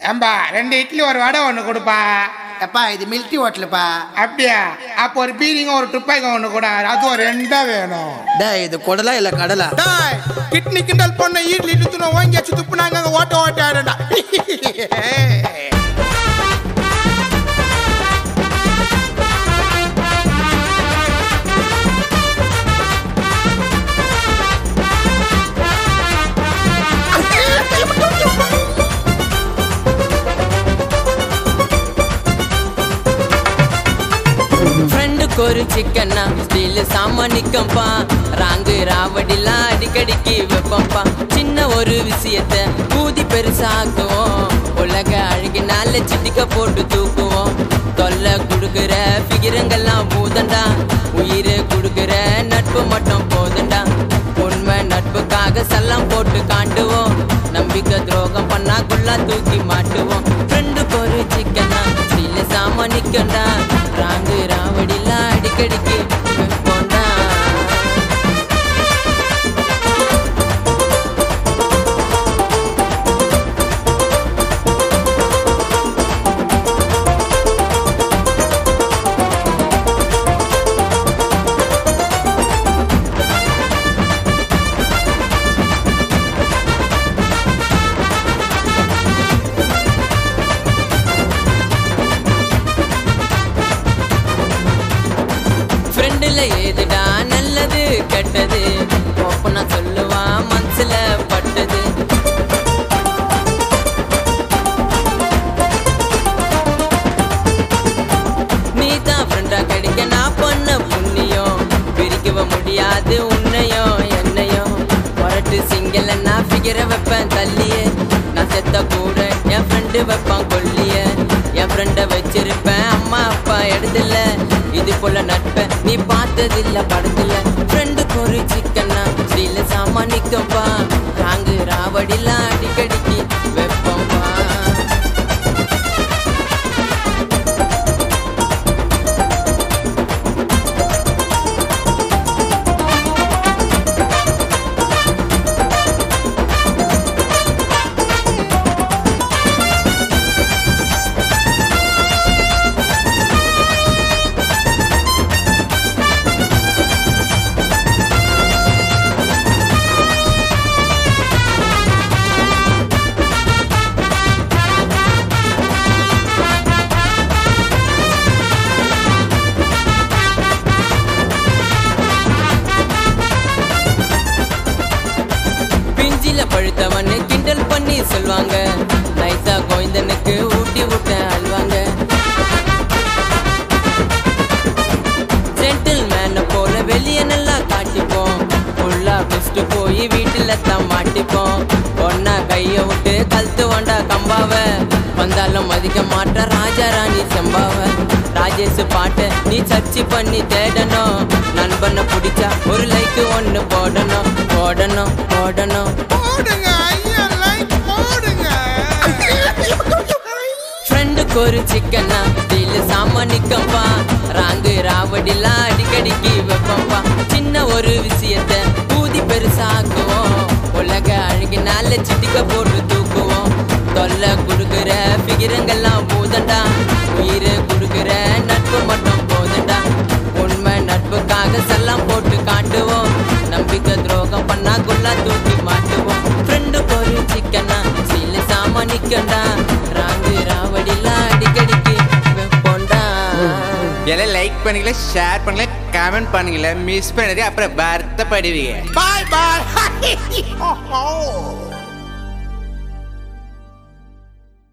ஏம்பா ரெண்டு இட்லி ஒரு வடை ஒன்று கொடுப்பா எப்பா இது மில்ட்ரி ஹோட்டலுப்பா அப்படியா அப்போ ஒரு பீரிங்க ஒரு துப்பாக்கி ஒன்று கூட அதுவும் ரெண்டா வேணும் டேய் இது குடலா இல்ல கடலா டேய் கிட்னி கிண்டல் பொண்ணை ஈட்லி இழுத்துன வாங்கி வச்சு துப்புனாங்க அங்க ஓட்ட ஓட்ட ஆடுடா ஃப்ரெண்டுக்கு ஒரு சிக்கன்னா ஸ்டீல் சாமானிக்கம்பா ராங்கு ராவடிலாம் அடிக்கடிக்கு வைப்பம்பா சின்ன ஒரு விஷயத்த ஊதி பெருசாக்குவோம் உலக அழகினால சிட்டிக்க போட்டு தூக்குவோம் தொல்லை கொடுக்குற ஃபிகிரங்கெல்லாம் பூதண்டா உயிரை கொடுக்குற நட்பு மட்டும் போதுண்டா உண்மை நட்புக்காக சல்லாம் போட்டு காட்டுவோம் நம்பிக்கை துரோகம் பண்ணா குள்ளா தூக்கி மாட்டுவோம் ஃப்ரெண்டுக்கு ஒரு சிக்கனா ஸ்டீல் சாமானிக்கண்டா ராங்கு ராவடிலாம் அடிக்கடிக்கு வைப்போண்டா ஃப்ரெண்டுல ஏதுடா நல்லது கெட்டது ஓப்பனா சொல்லுவான் மனசுல பட்டது நீ தான் ஃப்ரெண்டா கிடைக்க நான் பண்ண புண்ணியம் பிரிக்கவ முடியாது உன்னையும் என்னையும் புரட்டு சிங்கல நான் ஃபிகர வைப்பேன் தள்ளியே நான் செத்த கூட என் ஃப்ரெண்டு வைப்பான் கொல்லிய என் ஃப்ரெண்டை வச்சிருப்பேன் அம்மா அப்பா இடத்துல இது போல நட்பை நீ பார்த்ததில்ல படத்துல ஃப்ரெண்டுக்கு ஒரு சிக்கன்னா ஸ்ரீல சாமானிக்கப்பா ராங்கு ராவடிலாம் அடிக்கடிக்கு வைப்போம்பா பிஞ்சில பழுத்தவன்னு கிண்டல் பண்ணி சொல்வாங்க நைசா கோவிந்தனுக்கு ஊட்டி விட்ட அல்வாங்க ஜென்டில் மேன போல வெளிய நல்லா காட்டிப்போம் ஃபுல்லா குஸ்டு போய் வீட்டுல தான் மாட்டிப்போம் ஒன்னா கைய விட்டு கழுத்து வண்டா கம்பாவ வந்தாலும் மதிக்க மாட்ட ராஜா ராணி செம்பாவ ராஜேஷ் பாட்ட நீ சர்ச்சு பண்ணி தேடணும் நண்பனை பிடிச்சா ஒரு லைக் ஒன்னு போடணும் போடணும் போடணும் போடுங்க ஐயா லைக் போடுங்க ஃப்ரெண்டுக்கு ஒரு சிக்கனா ஸ்டீல் சாமானிக்கப்பா ராங்கு ராவடிலாம் அடிக்கடிக்கு வைப்பம்பா சின்ன ஒரு விஷயத்த ஊதி பெருசாக்குவோம் உலக அழகினால சிட்டிக்க போட்டு தூக்குவோம் தொல்லை கொடுக்குற ஃபிகிரங்கெல்லாம் பூதண்டா உயிரை கொடுக்குற நட்பு மட்டும் போதுண்டா உண்மை நட்புக்காக சல்லாம் போட்டு காட்டுவோம் நம்பிக்கை துரோகம் பண்ணா குள்ளா தூக்கி மாட்டுவோம் ஃப்ரெண்டு ஒரு சிக்கனா சீல சாமானிக்கண்டா ராங்கு ராவடிலாம் அடிக்கடிக்கு வைப்போண்டா எல்லாம் லைக் பண்ணுங்களேன் ஷேர் பண்ணுங்களேன் கமெண்ட் பண்ணுங்களேன் மிஸ் பண்ணது அப்புறம் வருத்தப்படுவீங்க பாய் பாய்